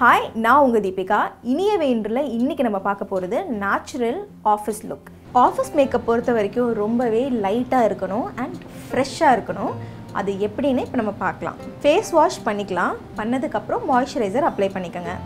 hi நான் உங்கள் தீபிகா இனிய வேண்டில் இன்றைக்கி நம்ம பார்க்க போகிறது natural office look office makeup பொறுத்த வரைக்கும் ரொம்பவே லைட்டாக இருக்கணும் அண்ட் ஃப்ரெஷ்ஷாக இருக்கணும் அது எப்படின்னு இப்போ நம்ம பார்க்கலாம் ஃபேஸ் வாஷ் பண்ணிக்கலாம் பண்ணதுக்கப்புறம் மாய்ஸ்சரைசர் அப்ளை பண்ணிக்கோங்க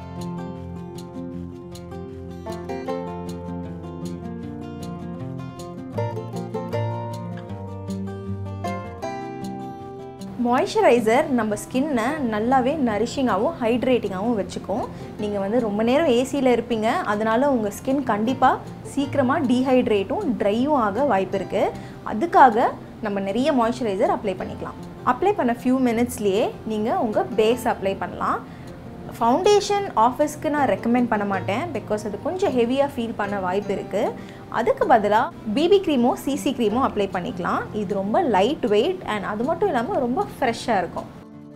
மாய்ஸ்சரைசர் நம்ம ஸ்கின்னை நல்லாவே நரிஷிங்காகவும் ஹைட்ரேட்டிங்காகவும் வச்சுக்கும் நீங்கள் வந்து ரொம்ப நேரம் ஏசியில் இருப்பீங்க அதனால உங்கள் ஸ்கின் கண்டிப்பாக சீக்கிரமாக டீஹைட்ரேட்டும் ட்ரையும் ஆக வாய்ப்பு இருக்குது அதுக்காக நம்ம நிறைய மாய்ஸ்சரைசர் அப்ளை பண்ணிக்கலாம் அப்ளை பண்ண ஃபியூ மினிட்ஸ்லேயே நீங்கள் உங்கள் பேஸ் அப்ளை பண்ணலாம் ஃபவுண்டேஷன் ஆஃபீஸ்க்கு நான் ரெக்கமெண்ட் பண்ண மாட்டேன் பிகாஸ் அது கொஞ்சம் ஹெவியாக ஃபீல் பண்ண வாய்ப்பு இருக்குது அதுக்கு பதிலாக பிபி க்ரீமோ சிசி க்ரீமோ அப்ளை பண்ணிக்கலாம் இது ரொம்ப லைட் வெயிட் அண்ட் அது மட்டும் இல்லாமல் ரொம்ப ஃப்ரெஷ்ஷாக இருக்கும்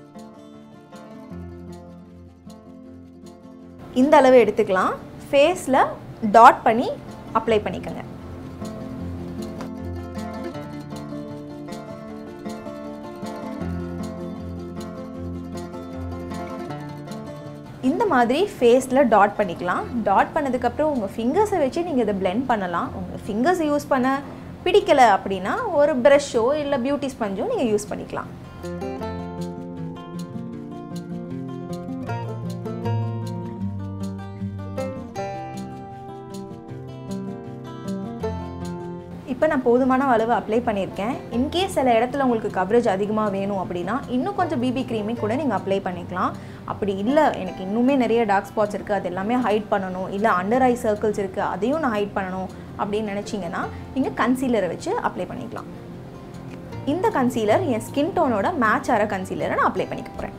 இந்த அளவு எடுத்துக்கலாம் ஃபேஸில் டாட் பண்ணி அப்ளை பண்ணிக்கோங்க இந்த மாதிரி ஃபேஸில் டாட் பண்ணிக்கலாம் டாட் பண்ணதுக்கப்புறம் உங்கள் ஃபிங்கர்ஸை வச்சு நீங்கள் இதை பிளெண்ட் பண்ணலாம் உங்கள் ஃபிங்கர்ஸை யூஸ் பண்ண பிடிக்கலை அப்படின்னா ஒரு ப்ரஷ்ஷோ இல்லை பியூட்டி ஸ்பஞ்சோ நீங்கள் யூஸ் பண்ணிக்கலாம் இப்போ நான் போதுமான அளவு அப்ளை பண்ணியிருக்கேன் இன்கேஸ் சில இடத்துல உங்களுக்கு கவரேஜ் அதிகமாக வேணும் அப்படின்னா இன்னும் கொஞ்சம் பிபி க்ரீமே கூட நீங்கள் அப்ளை பண்ணிக்கலாம் அப்படி இல்லை எனக்கு இன்னுமே நிறைய டார்க் ஸ்பாட்ஸ் இருக்குது அது எல்லாமே ஹைட் பண்ணணும் இல்லை அண்டர் ஐ சர்க்கிள்ஸ் இருக்குது அதையும் நான் ஹைட் பண்ணணும் அப்படின்னு நினச்சிங்கன்னா நீங்கள் கன்சீலரை வச்சு அப்ளை பண்ணிக்கலாம் இந்த கன்சீலர் என் ஸ்கின் டோனோட மேட்ச் ஆகிற கன்சீலரை நான் அப்ளை பண்ணிக்க போகிறேன்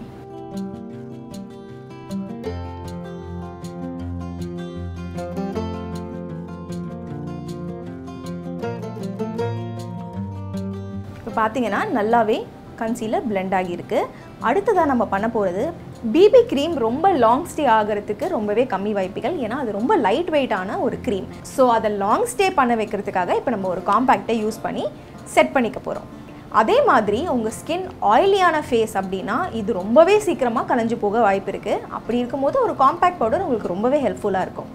இப்போ பார்த்தீங்கன்னா நல்லாவே கன்சீலர் பிளெண்ட் ஆகியிருக்கு அடுத்ததாக நம்ம பண்ண போகிறது பிபி க்ரீம் ரொம்ப லாங் ஸ்டே ஆகிறதுக்கு ரொம்பவே கம்மி வாய்ப்புகள் ஏன்னா அது ரொம்ப லைட் வெயிட்டான ஒரு க்ரீம் ஸோ அதை லாங் ஸ்டே பண்ண வைக்கிறதுக்காக இப்போ நம்ம ஒரு காம்பேக்டை யூஸ் பண்ணி செட் பண்ணிக்க போகிறோம் அதே மாதிரி உங்கள் ஸ்கின் ஆயிலியான ஃபேஸ் அப்படின்னா இது ரொம்பவே சீக்கிரமாக கலைஞ்சு போக வாய்ப்பு இருக்குது அப்படி இருக்கும்போது ஒரு காம்பேக்ட் பவுடர் உங்களுக்கு ரொம்பவே ஹெல்ப்ஃபுல்லாக இருக்கும்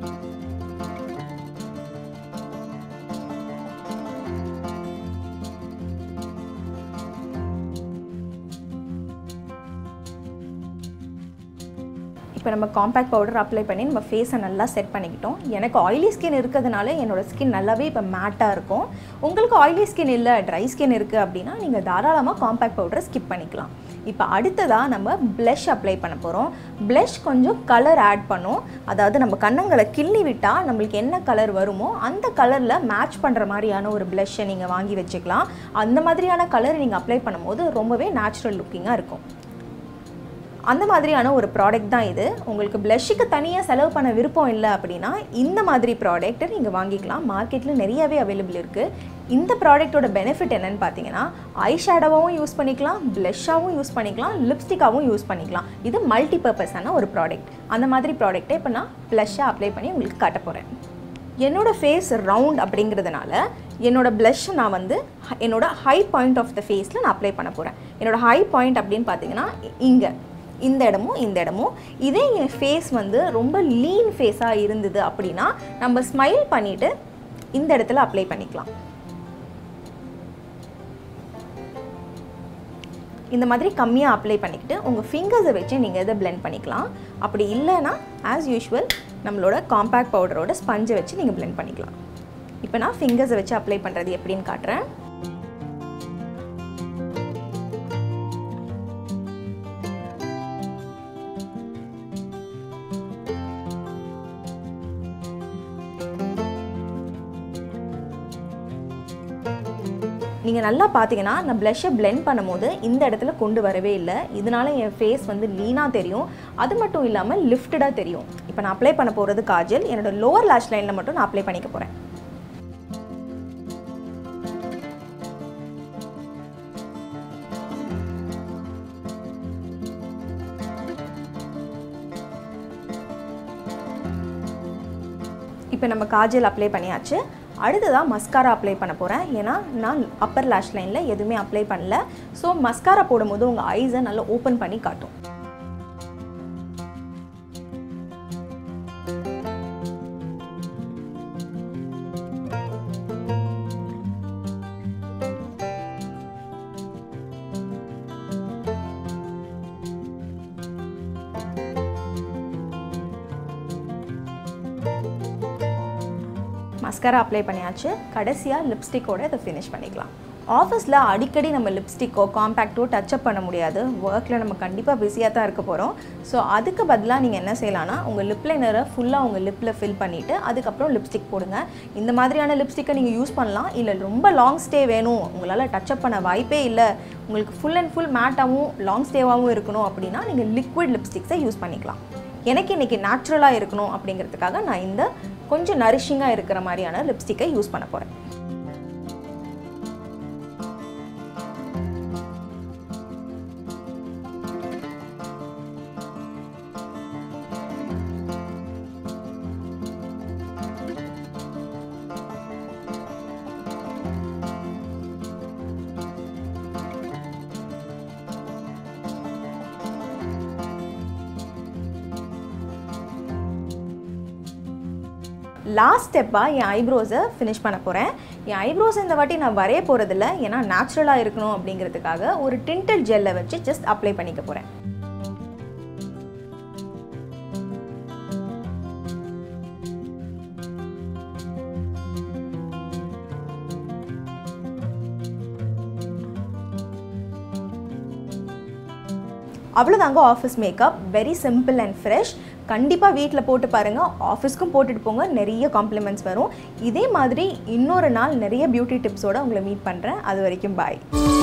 இப்போ நம்ம காம்பேக்ட் பவுடர் அப்ளை பண்ணி நம்ம ஃபேஸை நல்லா செட் பண்ணிக்கிட்டோம் எனக்கு ஆயிலி ஸ்கின் இருக்கிறதுனால என்னோடய ஸ்கின் நல்லாவே இப்போ மேட்டாக இருக்கும் உங்களுக்கு ஆயிலி ஸ்கின் இல்லை ட்ரை ஸ்கின் இருக்குது அப்படின்னா நீங்கள் தாராளமாக காம்பேக்ட் பவுடரை ஸ்கிப் பண்ணிக்கலாம் இப்போ அடுத்ததாக நம்ம ப்ளஷ் அப்ளை பண்ண போகிறோம் ப்ளஷ் கொஞ்சம் கலர் ஆட் பண்ணும் அதாவது நம்ம கண்ணங்களை கிள்ளி விட்டால் நம்மளுக்கு என்ன கலர் வருமோ அந்த கலரில் மேட்ச் பண்ணுற மாதிரியான ஒரு ப்ளஷ்ஷை நீங்கள் வாங்கி வச்சுக்கலாம் அந்த மாதிரியான கலர் நீங்கள் அப்ளை பண்ணும்போது ரொம்பவே நேச்சுரல் லுக்கிங்காக இருக்கும் அந்த மாதிரியான ஒரு ப்ராடக்ட் தான் இது உங்களுக்கு ப்ளஷ்ஷுக்கு தனியாக செலவு பண்ண விருப்பம் இல்லை அப்படின்னா இந்த மாதிரி ப்ராடக்ட்டை நீங்கள் வாங்கிக்கலாம் மார்க்கெட்டில் நிறையவே அவைலபிள் இருக்குது இந்த ப்ராடக்ட்டோட பெனிஃபிட் என்னென்னு பார்த்தீங்கன்னா ஐ ஷேடோவாகவும் யூஸ் பண்ணிக்கலாம் ப்ளஷ்ஷாகவும் யூஸ் பண்ணிக்கலாம் லிப்ஸ்டிக்காகவும் யூஸ் பண்ணிக்கலாம் இது மல்டி பர்பஸான ஒரு ப்ராடக்ட் அந்த மாதிரி ப்ராடக்ட்டை இப்போ நான் ப்ளஷ்ஷாக அப்ளை பண்ணி உங்களுக்கு காட்ட போகிறேன் என்னோடய ஃபேஸ் ரவுண்ட் அப்படிங்கிறதுனால என்னோடய ப்ளஷ் நான் வந்து என்னோட ஹை பாயிண்ட் ஆஃப் த ஃபேஸில் நான் அப்ளை பண்ண போகிறேன் என்னோடய ஹை பாயிண்ட் அப்படின்னு பார்த்தீங்கன்னா இங்கே இந்த இடமும் இந்த இடமும் இதே என் ஃபேஸ் வந்து ரொம்ப லீன் ஃபேஸாக இருந்தது அப்படின்னா நம்ம ஸ்மைல் பண்ணிவிட்டு இந்த இடத்துல அப்ளை பண்ணிக்கலாம் இந்த மாதிரி கம்மியாக அப்ளை பண்ணிக்கிட்டு உங்கள் ஃபிங்கர்ஸை வச்சு நீங்கள் இதை பிளெண்ட் பண்ணிக்கலாம் அப்படி இல்லைன்னா ஆஸ் யூஷுவல் நம்மளோட காம்பேக்ட் பவுடரோட ஸ்பஞ்சை வச்சு நீங்கள் பிளெண்ட் பண்ணிக்கலாம் இப்போ நான் ஃபிங்கர்ஸை வச்சு அப்ளை பண்ணுறது எப்படின்னு காட்டுறேன் நீங்கள் நல்லா பார்த்தீங்கன்னா நான் ப்ளஷ்ஷை பிளெண்ட் பண்ணும்போது இந்த இடத்துல கொண்டு வரவே இல்லை இதனால என் ஃபேஸ் வந்து லீனாக தெரியும் அது மட்டும் இல்லாமல் லிஃப்டடாக தெரியும் இப்போ நான் அப்ளை பண்ண போகிறது காஜல் என்னோட லோவர் லேஷ் லைனில் மட்டும் நான் அப்ளை பண்ணிக்க போகிறேன் இப்போ நம்ம காஜல் அப்ளை பண்ணியாச்சு அடுத்ததாக மஸ்காரா அப்ளை பண்ண போகிறேன் ஏன்னா நான் அப்பர் லேஷ் லைனில் எதுவுமே அப்ளை பண்ணல ஸோ மஸ்காரா போடும்போது உங்கள் ஐஸை நல்லா ஓப்பன் பண்ணி காட்டும் மஸ்கரா அப்ளை பண்ணியாச்சு கடைசியாக லிப்ஸ்டிக்கோட இதை ஃபினிஷ் பண்ணிக்கலாம் ஆஃபீஸில் அடிக்கடி நம்ம லிப்ஸ்டிக்கோ காம்பேக்டோ டச்சப் பண்ண முடியாது ஒர்க்கில் நம்ம கண்டிப்பாக பிஸியாக தான் இருக்க போகிறோம் ஸோ அதுக்கு பதிலாக நீங்கள் என்ன செய்யலாம்னா உங்கள் லிப் லைனரை ஃபுல்லாக உங்கள் லிப்பில் ஃபில் பண்ணிவிட்டு அதுக்கப்புறம் லிப்ஸ்டிக் போடுங்க இந்த மாதிரியான லிப்ஸ்டிக்கை நீங்கள் யூஸ் பண்ணலாம் இல்லை ரொம்ப லாங் ஸ்டே வேணும் உங்களால் டச்சப் பண்ண வாய்ப்பே இல்லை உங்களுக்கு ஃபுல் அண்ட் ஃபுல் மேட்டாகவும் லாங் ஸ்டேவாகவும் இருக்கணும் அப்படின்னா நீங்கள் லிக்விட் லிப்ஸ்டிக்ஸை யூஸ் பண்ணிக்கலாம் எனக்கு இன்றைக்கி நேச்சுரலாக இருக்கணும் அப்படிங்கிறதுக்காக நான் இந்த கொஞ்சம் நரிஷிங்காக இருக்கிற மாதிரியான லிப்ஸ்டிக்கை யூஸ் பண்ண போகிறேன் லாஸ்ட் ஸ்டெப்பாக என் ஐப்ரோஸை ஃபினிஷ் பண்ண போகிறேன் என் ஐப்ரோஸ் இந்த வாட்டி நான் வரைய போகிறதில்ல ஏன்னா நேச்சுரலாக இருக்கணும் அப்படிங்கிறதுக்காக ஒரு டிண்டல் ஜெல்லை வச்சு ஜஸ்ட் அப்ளை பண்ணிக்க போகிறேன் அவ்வளோதாங்க office makeup very simple and fresh கண்டிப்பாக வீட்டில் போட்டு பாருங்கள் ஆஃபீஸ்க்கும் போட்டுட்டு போங்க நிறைய காம்ப்ளிமெண்ட்ஸ் வரும் இதே மாதிரி இன்னொரு நாள் நிறைய பியூட்டி டிப்ஸோடு உங்களை மீட் பண்ணுறேன் அது வரைக்கும் பாய்